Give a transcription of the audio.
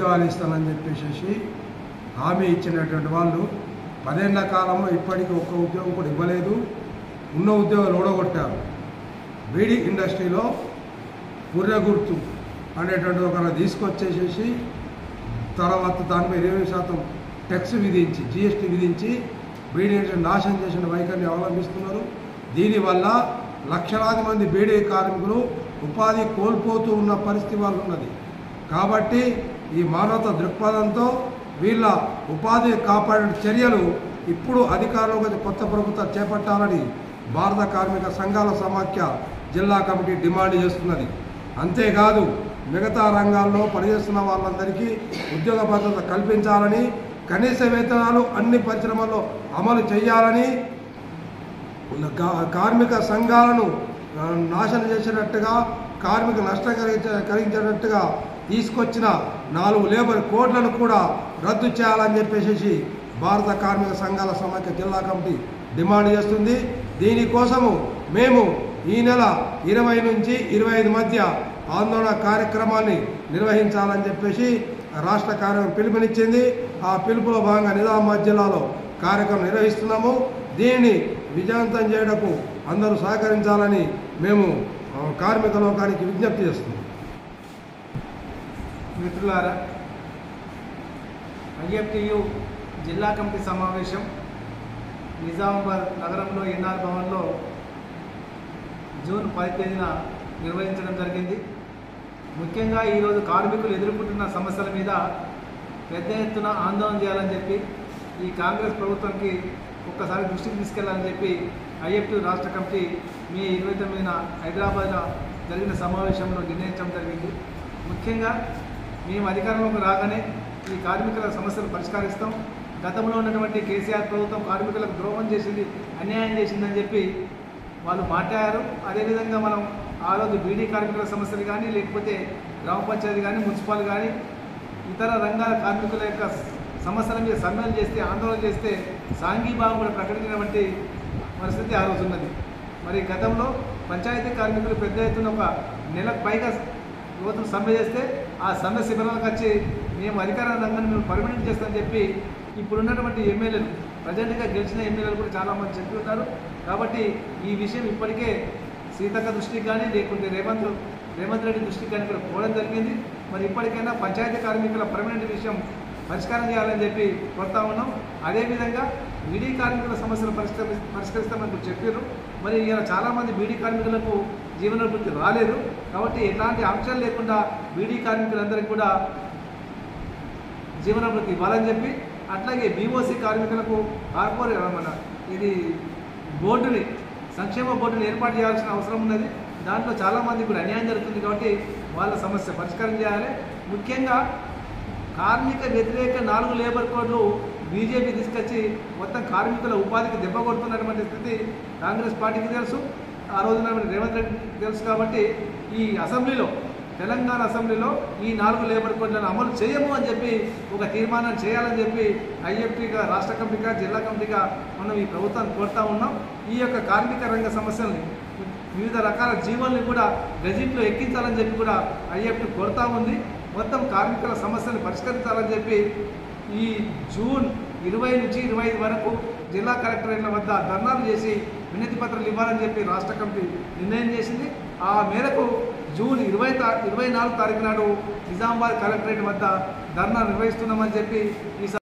ఉద్యోగాలు ఇస్తానని చెప్పేసి హామీ ఇచ్చినటువంటి వాళ్ళు పదేళ్ల కాలంలో ఇప్పటికీ ఒక్క ఉద్యోగం కూడా ఇవ్వలేదు ఉన్న ఉద్యోగాలు ఓడగొట్టారు బీడీ ఇండస్ట్రీలో పుర్రె గుర్తు అనేటువంటి ఒక తీసుకొచ్చేసేసి తర్వాత దానిపై ఇరవై శాతం ట్యాక్స్ విధించి జిఎస్టీ విధించి బీడీ ఇండస్ట్రీ నాశనం చేసిన వైఖరిని అవలంబిస్తున్నారు దీనివల్ల లక్షలాది మంది బీడీ కార్మికులు ఉపాధి కోల్పోతూ ఉన్న పరిస్థితి వాళ్ళు ఉన్నది కాబట్టి ఈ మానవత దృక్పథంతో వీళ్ళ ఉపాధి కాపాడే చర్యలు ఇప్పుడు అధికారంలోకి కొత్త ప్రభుత్వం చేపట్టాలని భారత కార్మిక సంఘాల సమాఖ్య జిల్లా కమిటీ డిమాండ్ చేస్తున్నది అంతేకాదు మిగతా రంగాల్లో పనిచేస్తున్న వాళ్ళందరికీ ఉద్యోగ భద్రత కల్పించాలని కనీస వేతనాలు అన్ని పరిశ్రమల్లో అమలు చేయాలని గా- కార్మిక సంఘాలను ఆ, నాశనం చేసినట్టుగా కార్మిక నష్టం కలిగించ కలిగించేటట్టుగా తీసుకొచ్చిన నాలుగు లేబర్ కోడ్లను కూడా రద్దు చేయాలని చెప్పేసి భారత కార్మిక సంఘాల సమాఖ్య జిల్లా కమిటీ డిమాండ్ చేస్తుంది దీనికోసము మేము ఈ నెల ఇరవై నుంచి ఇరవై ఐదు మధ్య ఆందోళన కార్యక్రమాన్ని నిర్వహించాలని చెప్పేసి రాష్ట్ర కార్యక్రమం పిలుపునిచ్చింది ఆ పిలుపులో భాగంగా నిజామాబాద్ జిల్లాలో కార్యక్రమం నిర్వహిస్తున్నాము దీనిని విజయవంతం చేయడకు అందరూ సహకరించాలని మేము ఆ, కార్మిక లోకానికి విజ్ఞప్తి చేస్తున్నాం మిత్రులారా ఐఎఫ్టియు జిల్లా కమిటీ సమావేశం నిజామాబాద్ నగరంలో ఎన్ఆర్ భవన్లో జూన్ పది తేదీన నిర్వహించడం జరిగింది ముఖ్యంగా ఈరోజు కార్మికులు ఎదుర్కొంటున్న సమస్యల మీద పెద్ద ఎత్తున ఆందోళన చేయాలని చెప్పి ఈ కాంగ్రెస్ ప్రభుత్వానికి ఒక్కసారి దృష్టికి తీసుకెళ్లాలని చెప్పి ఐఎఫ్టీ రాష్ట్ర కమిటీ మే ఇరవై తొమ్మిదిన హైదరాబాద్లో జరిగిన సమావేశంలో నిర్ణయించడం జరిగింది ముఖ్యంగా మేము అధికారంలోకి రాగానే ఈ కార్మికుల సమస్యలు పరిష్కరిస్తాం గతంలో ఉన్నటువంటి కేసీఆర్ ప్రభుత్వం కార్మికులకు ద్రోహం చేసింది అన్యాయం చేసిందని చెప్పి వాళ్ళు మాట్లాడారు అదేవిధంగా మనం ఆ రోజు బీడీ కార్మికుల సమస్యలు కానీ లేకపోతే గ్రామ పంచాయతీ కానీ మున్సిపల్ కానీ ఇతర రంగాల కార్మికుల యొక్క సమస్యల మీద సమ్మెలు చేస్తే ఆందోళన చేస్తే సాంఘీభావం కూడా ప్రకటించినటువంటి పరిస్థితి ఆ రోజు ఉన్నది మరి గతంలో పంచాయతీ కార్మికులు పెద్ద ఎత్తున ఒక నెలకు పైగా రోజులు సమ్మె చేస్తే ఆ సమ్మె శిబిరాలకు వచ్చి మేము అధికార రంగాన్ని మేము పర్మనెంట్ చేస్తామని చెప్పి ఇప్పుడున్నటువంటి ఎమ్మెల్యేలు ప్రజెంట్గా గెలిచిన ఎమ్మెల్యేలు కూడా చాలామంది చెప్పి ఉన్నారు కాబట్టి ఈ విషయం ఇప్పటికే సీతక్క దృష్టికి కానీ లేకుంటే రేవంత్ రేవంత్ రెడ్డి దృష్టికి కానీ కూడా పోవడం జరిగింది మరి ఇప్పటికైనా పంచాయతీ కార్మికుల పర్మనెంట్ విషయం పరిష్కారం చేయాలని చెప్పి కోరుతా ఉన్నాం అదేవిధంగా బీడీ కార్మికుల సమస్యలు పరిష్కరి పరిష్కరిస్తామని ఇప్పుడు చెప్పారు మరి ఇలా చాలామంది బీడీ కార్మికులకు జీవనోభివృద్ధి రాలేదు కాబట్టి ఎలాంటి ఆంక్షలు లేకుండా బీడీ కార్మికులందరికీ కూడా జీవనోభివృద్ధి ఇవ్వాలని చెప్పి అట్లాగే బీఓసీ కార్మికులకు కార్పొరేట్ మన ఇది బోర్డుని సంక్షేమ బోర్డుని ఏర్పాటు చేయాల్సిన అవసరం ఉన్నది దాంట్లో చాలామంది కూడా అన్యాయం జరుగుతుంది కాబట్టి వాళ్ళ సమస్య పరిష్కారం చేయాలి ముఖ్యంగా కార్మిక వ్యతిరేక నాలుగు లేబర్ కోడ్లు బీజేపీ తీసుకొచ్చి మొత్తం కార్మికుల ఉపాధికి దెబ్బ కొడుతున్నటువంటి స్థితి కాంగ్రెస్ పార్టీకి తెలుసు ఆ రోజున రేవంత్ రెడ్డి తెలుసు కాబట్టి ఈ అసెంబ్లీలో తెలంగాణ అసెంబ్లీలో ఈ నాలుగు లేబర్ కోడ్లను అమలు చేయము అని చెప్పి ఒక తీర్మానం చేయాలని చెప్పి ఐఎఫ్టీగా రాష్ట్ర కమిటీగా జిల్లా కమిటీగా మనం ఈ ప్రభుత్వాన్ని కోరుతా ఉన్నాం ఈ యొక్క కార్మిక రంగ సమస్యల్ని వివిధ రకాల జీవోల్ని కూడా గజెట్లో ఎక్కించాలని చెప్పి కూడా ఐఎఫ్టీ కోరుతా ఉంది మొత్తం కార్మికుల సమస్యలు పరిష్కరించాలని చెప్పి ఈ జూన్ ఇరవై నుంచి ఇరవై ఐదు వరకు జిల్లా కలెక్టరేట్ల వద్ద ధర్నాలు చేసి వినతి పత్రాలు ఇవ్వాలని చెప్పి రాష్ట్ర కమిటీ నిర్ణయం చేసింది ఆ మేరకు జూన్ ఇరవై తా ఇరవై నాలుగు తారీఖు నాడు నిజామాబాద్ కలెక్టరేట్ వద్ద ధర్నా నిర్వహిస్తున్నామని చెప్పి ఈ